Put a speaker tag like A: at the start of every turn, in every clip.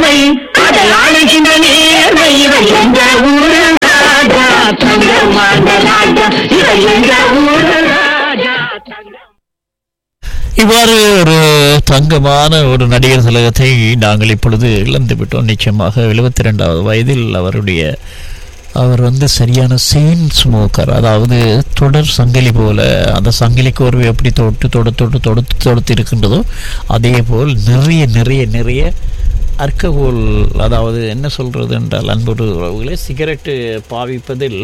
A: நேர்மை அதை ஆளுகின்ற நேர்மை இவர் எங்க ஊரு ராஜா தங்கமான ராஜா இவர் எங்க ஊரு ராஜா தங்கம்
B: இவ்வாறு ஒரு தங்கமான ஒரு நடிகர் திலகத்தை நாங்கள் இப்பொழுது இழந்து விட்டோம் நிச்சயமாக எழுபத்தி ரெண்டாவது வயதில் அவருடைய அவர் வந்து சரியான செயின் ஸ்மோக்கர் அதாவது தொடர் சங்கிலி போல அந்த சங்கிலி கோர்வை எப்படி தொட்டு தொடு தொட்டு தொடுத்து தொடுத்து இருக்கின்றதோ அதே போல் நிறைய நிறைய நிறைய அற்ககோல் அதாவது என்ன சொல்றது என்றால் அன்புறு உறவுகளே சிகரெட்டு பாவிப்பதில்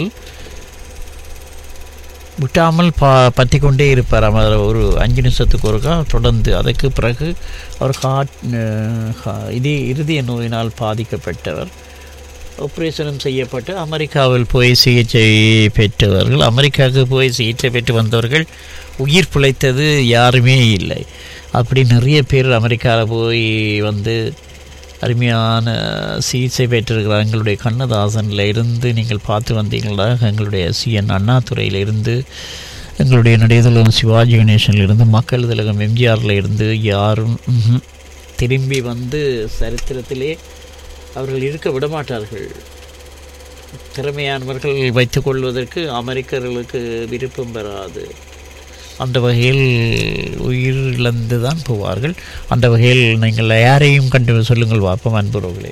B: விட்டாமல் பா பற்றி கொண்டே இருப்பார் அவர் ஒரு அஞ்சு நிமிஷத்துக்கு ஒருக்கா தொடர்ந்து அதற்கு பிறகு அவர் ஹார்ட் அஹ், ஹா- இது இருதய நோயினால் பாதிக்கப்பட்டவர் ஆப்ரேஷனும் செய்யப்பட்டு அமெரிக்காவில் போய் சிகிச்சை பெற்றவர்கள் அமெரிக்காவுக்கு போய் சிகிச்சை பெற்று வந்தவர்கள் உயிர் பிழைத்தது யாருமே இல்லை அப்படி நிறைய பேர் அமெரிக்காவில் போய் வந்து அருமையான சிகிச்சை பெற்றிருக்கிறார் எங்களுடைய கண்ணதாசனில் இருந்து நீங்கள் பார்த்து வந்தீங்களா எங்களுடைய சிஎன் அண்ணாதுறையில் இருந்து எங்களுடைய நடிகர்களும் சிவாஜி கணேசனில் இருந்து மக்கள் திலகம் எம்ஜிஆரில் இருந்து யாரும் ம்ஹும், திரும்பி வந்து சரித்திரத்திலே அவர்கள் இருக்க விடமாட்டார்கள் திறமையானவர்கள் வைத்துக் கொள்வதற்கு அமெரிக்கர்களுக்கு விருப்பம் பெறாது அந்த வகையில் உயிர் இழந்து தான் போவார்கள் அந்த வகையில் நீங்கள் யாரையும் கண்டு சொல்லுங்கள் பார்ப்போம் அன்புறவுகளே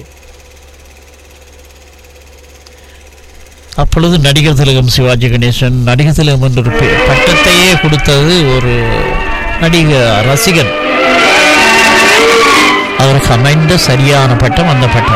B: அப்பொழுது நடிகர் திலகம் சிவாஜி கணேசன் நடிகர் திலகம் என்ற ஒரு பெ- பட்டத்தையே கொடுத்தது ஒரு நடிகர் ரசிகன் அவருக்கு அமைந்த சரியான பட்டம் அந்த பட்டம்